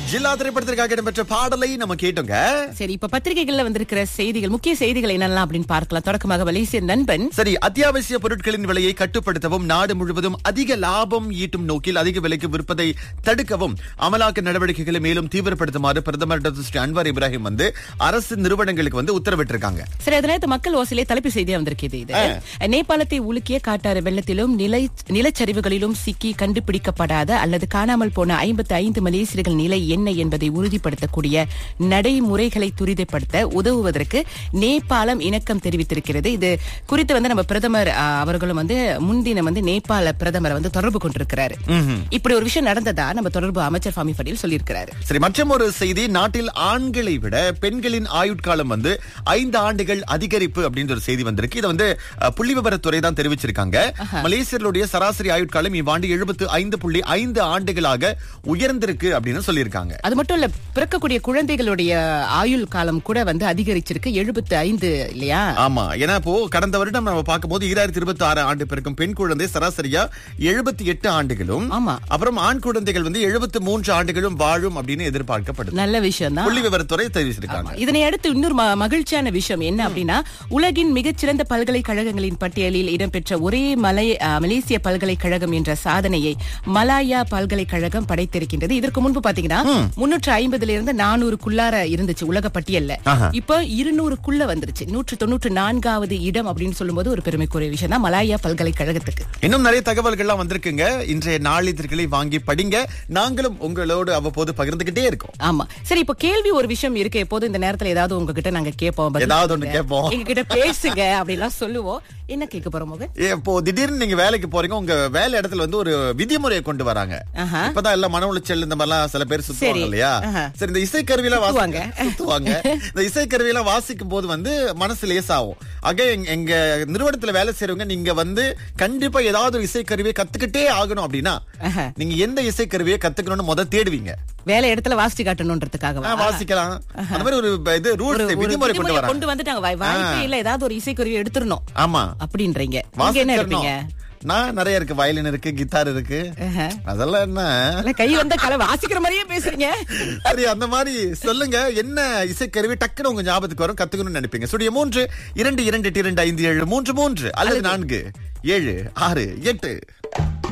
ஜில்லா திரைப்படத்திற்காக இடம்பெற்ற பாடலை நம்ம கேட்டோங்க சரி இப்ப பத்திரிகைகள்ல வந்திருக்கிற செய்திகள் முக்கிய செய்திகள் என்னெல்லாம் அப்படின்னு பார்க்கலாம் தொடக்கமாக மலேசிய நண்பன் சரி அத்தியாவசிய பொருட்களின் விலையை கட்டுப்படுத்தவும் நாடு முழுவதும் அதிக லாபம் ஈட்டும் நோக்கில் அதிக விலைக்கு விற்பதை தடுக்கவும் அமலாக்க நடவடிக்கைகளை மேலும் தீவிரப்படுத்துமாறு பிரதமர் டாக்டர் ஸ்ரீ அன்வார் இப்ராஹிம் வந்து அரசு நிறுவனங்களுக்கு வந்து உத்தரவிட்டிருக்காங்க சரி அதனால மக்கள் ஓசிலே தலைப்பு செய்தியா வந்திருக்கிறது இது நேபாளத்தை உலுக்கிய காட்டாறு வெள்ளத்திலும் நிலை நிலச்சரிவுகளிலும் சிக்கி கண்டுபிடிக்கப்படாத அல்லது காணாமல் போன ஐம்பத்தி ஐந்து மலேசியர்கள் நிலை என்ன என்பதை உறுதிப்படுத்தக்கூடிய நடைமுறைகளை துரிதப்படுத்த உதவுவதற்கு நேபாளம் இணக்கம் தெரிவித்திருக்கிறது இது குறித்து வந்து நம்ம பிரதமர் ஆ, அவர்களும் வந்து முன்தினம் வந்து நேபாள பிரதமரை வந்து தொடர்பு கொண்டிருக்கிறாரு இப்படி ஒரு விஷயம் நடந்ததா நம்ம தொடர்பு அமைச்சர் ஃபாமி படேல் சொல்லியிருக்கிறாரு சரி மற்றும் ஒரு செய்தி நாட்டில் ஆண்களை விட பெண்களின் ஆயுட்காலம் வந்து ஐந்து ஆண்டுகள் அதிகரிப்பு அப்படின்ற ஒரு செய்தி வந்திருக்கு இதை வந்து அஹ், புள்ளி விவரத்துறை தான் தெரிவிச்சிருக்காங்க மலேசியர்களுடைய சராசரி ஆயுட்காலம் இவ்வாண்டு எழுபத்து ஐந்து புள்ளி ஐந்து ஆண்டுகளாக உயர்ந்திருக்கு அப்படின்னு சொல்லியிருக்காங்க அது மட்டும் இல்ல பிறக்கக்கூடிய குழந்தைகளுடைய ஆயுள் காலம் கூட வந்து அதிகரிச்சிருக்கு எழுபத்தி ஐந்து இல்லையா ஆமா ஏன்னா இப்போ கடந்த வருடம் நம்ம பார்க்கும்போது ஈராயிரத்தி இருபத்தி ஆறு ஆண்டு பிறக்கும் பெண் குழந்தை சராசரியா எழுபத்தி எட்டு ஆண்டுகளும் ஆமா. அப்புறம் ஆண் குழந்தைகள் வந்து எழுபத்தி மூன்று ஆண்டுகளும் வாழும் அப்படின்னு எதிர்பார்க்கப்படுது நல்ல விஷயம் தான் புள்ளி விவரத்துறை தெரிவிச்சிருக்காங்க இதனை அடுத்து இன்னொரு ம- மகிழ்ச்சியான விஷயம் என்ன அப்படின்னா உலகின் மிகச்சிறந்த பல்கலைக்கழகங்களின் பட்டியலில் இடம்பெற்ற ஒரே மலை அ, மலேசிய பல்கலைக்கழகம் என்ற சாதனையை மலாயா பல்கலைக்கழகம் படைத்திருக்கின்றது இதற்கு முன்பு பாத்தீங்கன்னா முன்னூற்று ஐம்பதுல இருந்து நானூறுக்குள்ளார இருந்துச்சு உலக பட்டியல்ல இப்போ இருநூறுக்குள்ள வந்துருச்சு நூற்று தொண்ணூற்று நான்காவது இடம் அப்படின்னு சொல்லும்போது ஒரு பெருமைக்குரிய விஷயம் தான் மலாயா பல்கலைக்கழகத்துக்கு இன்னும் நிறைய தகவல்கள்லாம் வந்திருக்குங்க இன்றைய நாளிதழ்களை வாங்கி படிங்க நாங்களும் உங்களோடு அவ்வப்போது பகிர்ந்துகிட்டே இருக்கோம் ஆமா சரி இப்போ கேள்வி ஒரு விஷயம் இருக்கு எப்போதும் இந்த நேரத்துல ஏதாவது உங்ககிட்ட நாங்க கேட்போம் பதில் ஏதாவது ஒண்ணு கேட்போம். எங்க கிட்ட பேசுங்க அப்படிலாம் சொல்லுவோம் என்ன கேட்க போறோம் மகன் ஏ, இப்போ திடீர்னு நீங்க வேலைக்கு போறீங்க உங்க வேலை இடத்துல வந்து ஒரு விதிமுறையை கொண்டு வராங்க ஆஹா. இப்பதான் எல்லாம் மன உளைச்சல் இந்த மாதிரிலாம் சில பேர் சுத்துவாங்க சரி. இல்லையா ஆஹா. சரி இந்த இசை கருவியெல்லாம் சுத்துவாங்க. சுத்துவாங்க இந்த இசை கருவியெல்லாம் வாசிக்கும் போது வந்து மனசு லேசாகும் ஆக எங்க- எங்க நிறுவனத்துல வேலை செய்றவங்க நீங்க வந்து கண்டிப்பா ஏதாவது ஒரு இசை கருவியை கத்துக்கிட்டே ஆகணும் அப்படின்னா ஆஹா. நீங்க எந்த இசை கருவியை கத்துக்கணும்னு முத தேடுவீங்க வேலை இடத்துல வாசிச்சு காட்டணும்ன்றதுக்காக ஆ, வாசிக்கலாம் அந்த மாதிரி ஒரு ப- இது ரூல்ஸ் விதிமுறை கொண்டு வராங்க கொண்டு வந்துட்டாங்க வாய்- வாய்ப்பே இல்ல ஏதாவது ஒரு இசைக்கருவி எடுத்துடணும் ஆமா அப்படின்றீங்க நீங்க என்ன எடுப்பீங்க வாசிக்கணும் நான் நிறைய இருக்கு வயலின் இருக்கு கிட்டார் இருக்கு ஆஹா. அதெல்லாம் என்ன இல்ல, கை வந்த கலை வாசிக்கிற மாதிரியே பேசுறீங்க சரி அந்த மாதிரி சொல்லுங்க என்ன இசைக்கருவி டக்குன்னு உங்க ஞாபகத்துக்கு வரும் கத்துக்கணும்னு நினைப்பீங்க சுடிய மூன்று இரண்டு இரண்டு எட்டு, இரண்டு ஐந்து ஏழு மூன்று மூன்று அல்லது நான்கு ஏழு ஆறு எட்டு